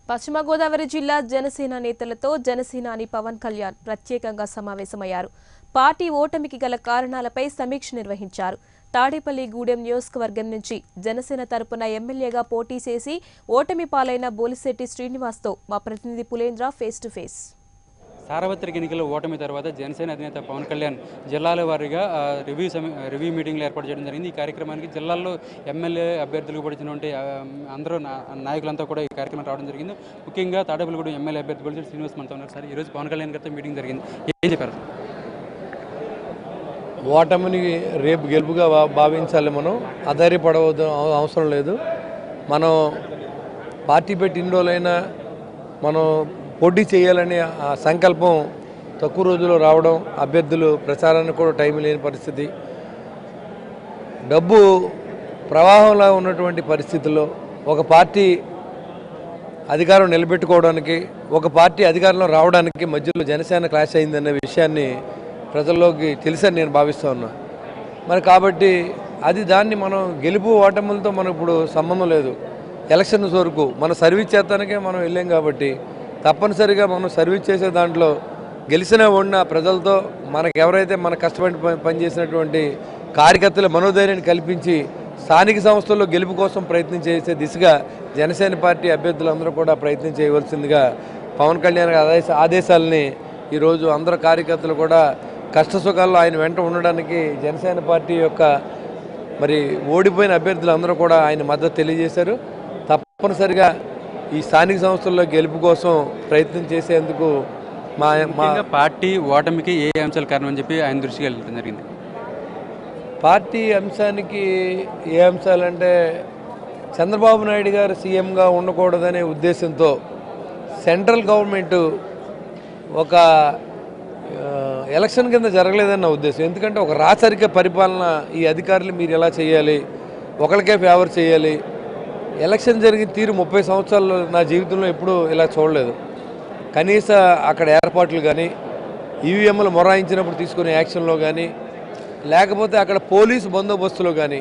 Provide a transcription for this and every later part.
పశ్చిమ గోదావరి జిల్లా జనసేన నేతలతో జనసేనాని పవన్ కళ్యాణ్ ప్రత్యేకంగా సమావేశమయ్యారు పార్టీ ఓటమికి గల కారణాలపై సమీక్ష నిర్వహించారు తాడేపల్లి గూడెం నియోజకవర్గం నుంచి జనసేన తరపున ఎమ్మెల్యేగా పోటీ చేసి ఓటమి పాలైన బోలిశెట్టి శ్రీనివాస్తో మా ప్రతినిధి పులేంద్ర ఫేస్ టు ఫేస్ సార్వత్రిక ఎన్నికల ఓటమి తర్వాత జనసేన అధినేత పవన్ కళ్యాణ్ జిల్లాల వారీగా ఆ, రివ్యూ సమీ రివ్యూ మీటింగ్లు ఏర్పాటు చేయడం జరిగింది ఈ కార్యక్రమానికి జిల్లాల్లో ఎమ్మెల్యే అభ్యర్థులకు పడినటువంటి ఆ, అందరూ నా- నాయకులంతా కూడా ఈ కార్యక్రమం రావడం జరిగింది ముఖ్యంగా తాడేపల్లిగూడెం ఎమ్మెల్యే అభ్యర్థి కూడా శ్రీనివాస్ మనతో ఉన్నారు సార్ ఈరోజు పవన్ కళ్యాణ్ గారితో మీటింగ్ జరిగింది ఏం చెప్పారు ఓటమిని రేపు గెలుపుగా భా- భావించాలి మనం అధైర్యపడవద్దు అవ- అవసరం లేదు మనం పార్టీ పెట్టి ఇన్ని రోజులైనా మనం పోటీ చేయాలని ఆ సంకల్పం తక్కువ రోజుల్లో రావడం అభ్యర్థులు ప్రచారానికి కూడా టైం లేని పరిస్థితి డబ్బు ప్రవాహంలా ఉన్నటువంటి పరిస్థితుల్లో ఒక పార్టీ అధికారం నిలబెట్టుకోవడానికి ఒక పార్టీ అధికారంలో రావడానికి మధ్యలో జనసేన క్లాష్ అయిందనే విషయాన్ని ప్రజల్లోకి తెలుసని నేను భావిస్తూ ఉన్నా మరి కాబట్టి అది దాన్ని మనం గెలుపు ఓటములతో మనకు ఇప్పుడు సంబంధం లేదు ఎలక్షన్స్ వరకు మన సర్వీస్ చేస్తానికే మనం వెళ్ళాం కాబట్టి తప్పనిసరిగా మనం సర్వీస్ చేసే దాంట్లో గెలిచిన ఓడిన ప్రజలతో మనకు ఎవరైతే మన కష్టపడి పని- పనిచేసినటువంటి కార్యకర్తల మనోధైర్యాన్ని కల్పించి స్థానిక సంస్థల్లో గెలుపు కోసం ప్రయత్నం చేసే దిశగా జనసేన పార్టీ అభ్యర్థులందరూ కూడా ప్రయత్నం చేయవలసిందిగా పవన్ కళ్యాణ్ గారి ఆదేశ ఆదేశాలని ఈరోజు అందరు కార్యకర్తలు కూడా కష్ట సుఖాల్లో ఆయన వెంట ఉండడానికి జనసేన పార్టీ యొక్క మరి ఓడిపోయిన అభ్యర్థులు అందరూ కూడా ఆయన మద్దతు తెలియజేశారు తప్పనిసరిగా ఈ స్థానిక సంస్థల్లో గెలుపు కోసం ప్రయత్నం చేసేందుకు మా మా ముఖ్యంగా పార్టీ ఓటమికి ఏ అంశాలు కారణం అని చెప్పి ఆయన దృష్టికి వెళ్ళడం జరిగింది పార్టీ అంశానికి ఏ అంశాలంటే చంద్రబాబు నాయుడు గారు సీఎంగా ఉండకూడదనే ఉద్దేశంతో సెంట్రల్ గవర్నమెంట్ ఒక ఆ, ఎలక్షన్ కింద జరగలేదన్న ఉద్దేశం ఎందుకంటే ఒక రాచరిక పరిపాలన ఈ అధికారులు మీరు ఎలా చేయాలి ఒకరికే ఫేవర్ చేయాలి ఎలక్షన్ జరిగిన తీరు ముప్పై సంవత్సరాలు నా జీవితంలో ఎప్పుడూ ఇలా చూడలేదు కనీస అక్కడ ఏర్పాట్లు కానీ ఈవీఎంలు మొరాయించినప్పుడు తీసుకునే యాక్షన్లో కానీ లేకపోతే అక్కడ పోలీసు బందోబస్తులో కానీ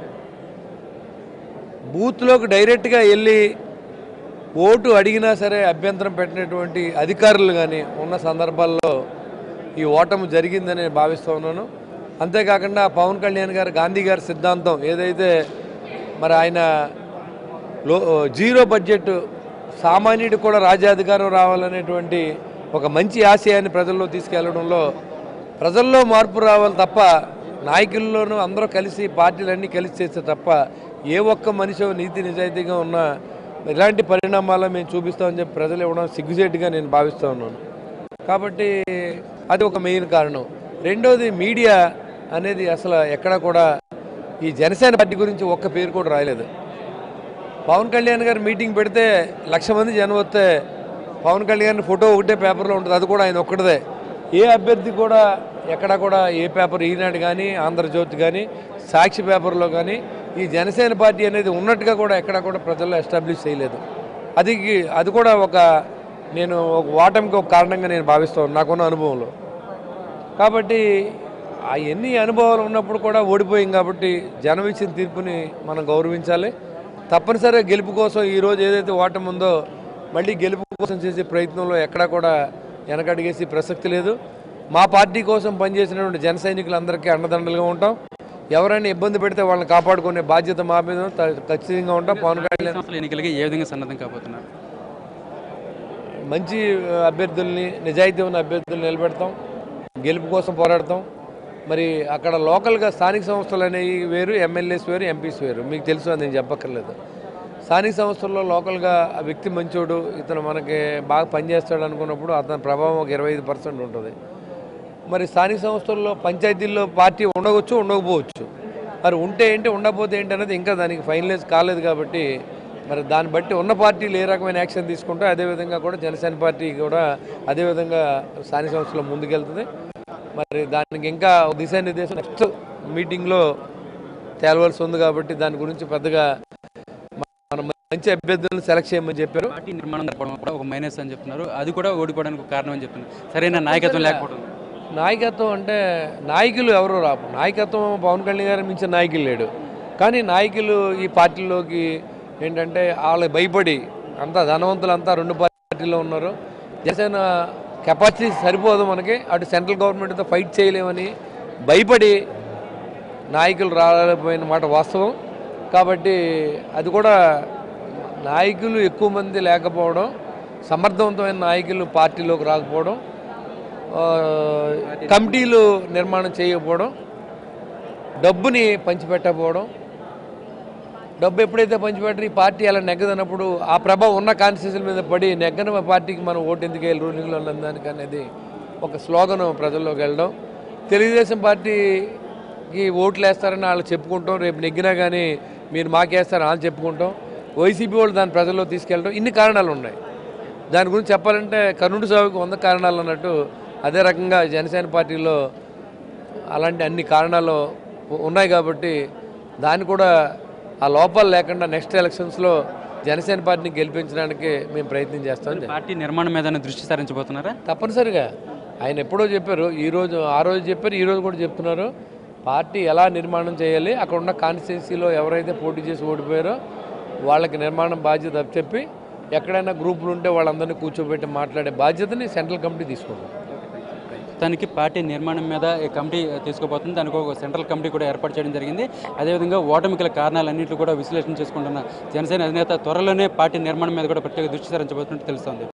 బూత్లోకి డైరెక్ట్గా వెళ్ళి ఓటు అడిగినా సరే అభ్యంతరం పెట్టినటువంటి అధికారులు కానీ ఉన్న సందర్భాల్లో ఈ ఓటమి జరిగిందని నేను భావిస్తూ ఉన్నాను అంతేకాకుండా పవన్ కళ్యాణ్ గారు గాంధీ గారి సిద్ధాంతం ఏదైతే మరి ఆయన లో జీరో బడ్జెట్ సామాన్యుడికి కూడా రాజ్యాధికారం రావాలనేటువంటి ఒక మంచి ఆశయాన్ని ప్రజల్లో తీసుకెళ్లడంలో ప్రజల్లో మార్పు రావాలి తప్ప నాయకుల్లోనూ అందరూ కలిసి పార్టీలన్నీ కలిసి చేస్తే తప్ప ఏ ఒక్క మనిషి నీతి నిజాయితీగా ఉన్న ఇలాంటి పరిణామాలు మేము చూపిస్తామని చెప్పి ప్రజలు ఇవ్వడం సిగ్గుచేటుగా నేను భావిస్తూ ఉన్నాను కాబట్టి అది ఒక మెయిన్ కారణం రెండోది మీడియా అనేది అసలు ఎక్కడ కూడా ఈ జనసేన పార్టీ గురించి ఒక్క పేరు కూడా రాయలేదు పవన్ కళ్యాణ్ గారు మీటింగ్ పెడితే లక్ష మంది జనం వస్తే పవన్ కళ్యాణ్ ఫోటో ఒకటే పేపర్లో ఉంటుంది అది కూడా ఆయన ఒక్కటిదే ఏ అభ్యర్థి కూడా ఎక్కడ కూడా ఏ పేపర్ ఈనాడు కానీ ఆంధ్రజ్యోతి కానీ సాక్షి పేపర్లో కానీ ఈ జనసేన పార్టీ అనేది ఉన్నట్టుగా కూడా ఎక్కడ కూడా ప్రజల్లో ఎస్టాబ్లిష్ చేయలేదు అది అది కూడా ఒక నేను ఒక ఓటమికి ఒక కారణంగా నేను భావిస్తాను నాకున్న అనుభవంలో కాబట్టి ఆ ఎన్ని అనుభవాలు ఉన్నప్పుడు కూడా ఓడిపోయాం కాబట్టి జనం ఇచ్చిన తీర్పుని మనం గౌరవించాలి తప్పనిసరిగా గెలుపు కోసం ఈరోజు ఏదైతే ఓటమి ఉందో మళ్ళీ గెలుపు కోసం చేసే ప్రయత్నంలో ఎక్కడా కూడా వెనకడిగేసి ప్రసక్తి లేదు మా పార్టీ కోసం పనిచేసినటువంటి జన సైనికులందరికీ అండదండలుగా ఉంటాం ఎవరైనా ఇబ్బంది పెడితే వాళ్ళని కాపాడుకునే బాధ్యత మా మీద ఉంది. త- ఖచ్చితంగా ఉంటాం పవన్ కళ్యాణ్ సంస్థల ఎన్నికలకి ఏ విధంగా సన్నద్ధం కాబోతున్నారు మంచి అభ్యర్థుల్ని నిజాయితీ ఉన్న అభ్యర్థుల్ని నిలబెడతాం గెలుపు కోసం పోరాడతాం మరి అక్కడ లోకల్గా స్థానిక సంస్థలు అనేవి వేరు ఎమ్మెల్యేస్ వేరు ఎంపీస్ వేరు మీకు తెలుసు అని నేను చెప్పక్కర్లేదు స్థానిక సంస్థల్లో లోకల్గా ఆ వ్యక్తి మంచోడు ఇతను మనకి బాగా పనిచేస్తాడు అనుకున్నప్పుడు అతని ప్రభావం ఒక ఇరవై ఐదు పర్సెంట్ ఉంటుంది మరి స్థానిక సంస్థల్లో పంచాయతీల్లో పార్టీ ఉండవచ్చు ఉండకపోవచ్చు మరి ఉంటే ఏంటి ఉండకపోతే ఏంటి అనేది ఇంకా దానికి ఫైనలైజ్ కాలేదు కాబట్టి మరి దాన్ని బట్టి ఉన్న పార్టీలు ఏ రకమైన యాక్షన్ తీసుకుంటే అదేవిధంగా కూడా జనసేన పార్టీ కూడా అదేవిధంగా స్థానిక సంస్థలో ముందుకెళ్తుంది మరి దానికి ఇంకా దిశానిర్దేశం నెక్స్ట్ మీటింగ్లో తేలవలసి ఉంది కాబట్టి దాని గురించి పెద్దగా మనం మంచి అభ్యర్థులను సెలెక్ట్ చేయమని చెప్పారు పార్టీ నిర్మాణం జరపడం కూడా ఒక మైనస్ అని చెప్తున్నారు అది కూడా ఓడిపోవడానికి ఒక కారణం అని చెప్తున్నారు సరైన నాయకత్వం లేకపోవడం నాయకత్వం అంటే నాయకులు ఎవరు రాపు నాయకత్వం పవన్ కళ్యాణ్ గారి మించిన నాయకులు లేడు కానీ నాయకులు ఈ పార్టీలోకి ఏంటంటే వాళ్ళకి భయపడి అంతా ధనవంతులంతా రెండు పార్టీలో ఉన్నారు జనసేన కెపాసిటీ సరిపోదు మనకి అటు సెంట్రల్ గవర్నమెంట్తో ఫైట్ చేయలేమని భయపడి నాయకులు రాలేకపోయిన మాట వాస్తవం కాబట్టి అది కూడా నాయకులు ఎక్కువ మంది లేకపోవడం సమర్థవంతమైన నాయకులు పార్టీలోకి రాకపోవడం ఆ, కమిటీలు నిర్మాణం చేయకపోవడం డబ్బుని పంచిపెట్టకపోవడం డబ్బు ఎప్పుడైతే పంచిపెట్టరు ఈ పార్టీ అలా నెగ్గదన్నప్పుడు ఆ ప్రభావం ఉన్న కాన్స్టిట్యూషన్ మీద పడి నెగ్గన పార్టీకి మనం ఓటు ఎందుకు వెళ్ళి రూలింగ్లో ఉన్నదానికి అనేది ఒక స్లోగన్ ప్రజల్లోకి వెళ్ళడం తెలుగుదేశం పార్టీకి ఓట్లు వేస్తారని వాళ్ళు చెప్పుకుంటాం రేపు నెగ్గినా కానీ మీరు మాకేస్తారని వాళ్ళు చెప్పుకుంటాం వైసీపీ వాళ్ళు దాన్ని ప్రజల్లో తీసుకెళ్ళడం ఇన్ని కారణాలు ఉన్నాయి దాని గురించి చెప్పాలంటే కర్ణుడి సాగుకు వంద కారణాలు అన్నట్టు అదే రకంగా జనసేన పార్టీలో అలాంటి అన్ని కారణాలు ఉ- ఉన్నాయి కాబట్టి దాన్ని కూడా ఆ లోపాలు లేకుండా నెక్స్ట్ ఎలక్షన్స్లో జనసేన పార్టీని గెలిపించడానికి మేము ప్రయత్నం చేస్తాం పార్టీ నిర్మాణం మీద దృష్టి సారించబోతున్నారా తప్పనిసరిగా ఆయన ఎప్పుడో చెప్పారు ఈ రోజు ఆ రోజు చెప్పారు ఈ రోజు కూడా చెప్తున్నారు పార్టీ ఎలా నిర్మాణం చేయాలి అక్కడ ఉన్న కాన్స్టిట్యున్సీలో ఎవరైతే పోటీ చేసి ఓడిపోయారో వాళ్ళకి నిర్మాణం బాధ్యత చెప్పి ఎక్కడైనా గ్రూపులు ఉంటే వాళ్ళందరినీ కూర్చోబెట్టి మాట్లాడే బాధ్యతని సెంట్రల్ కమిటీ తీసుకుంటాం దానికి పార్టీ నిర్మాణం మీద ఈ కమిటీ తీసుకోబోతుంది దానికి ఒక సెంట్రల్ కమిటీ కూడా ఏర్పాటు చేయడం జరిగింది అదేవిధంగా ఓటమికల కారణాలన్నింటినీ కూడా విశ్లేషణ చేసుకుంటున్న జనసేన అధినేత త్వరలోనే పార్టీ నిర్మాణం మీద కూడా ప్రత్యేక దృష్టి సారించబోతున్నట్టు తెలుస్తోంది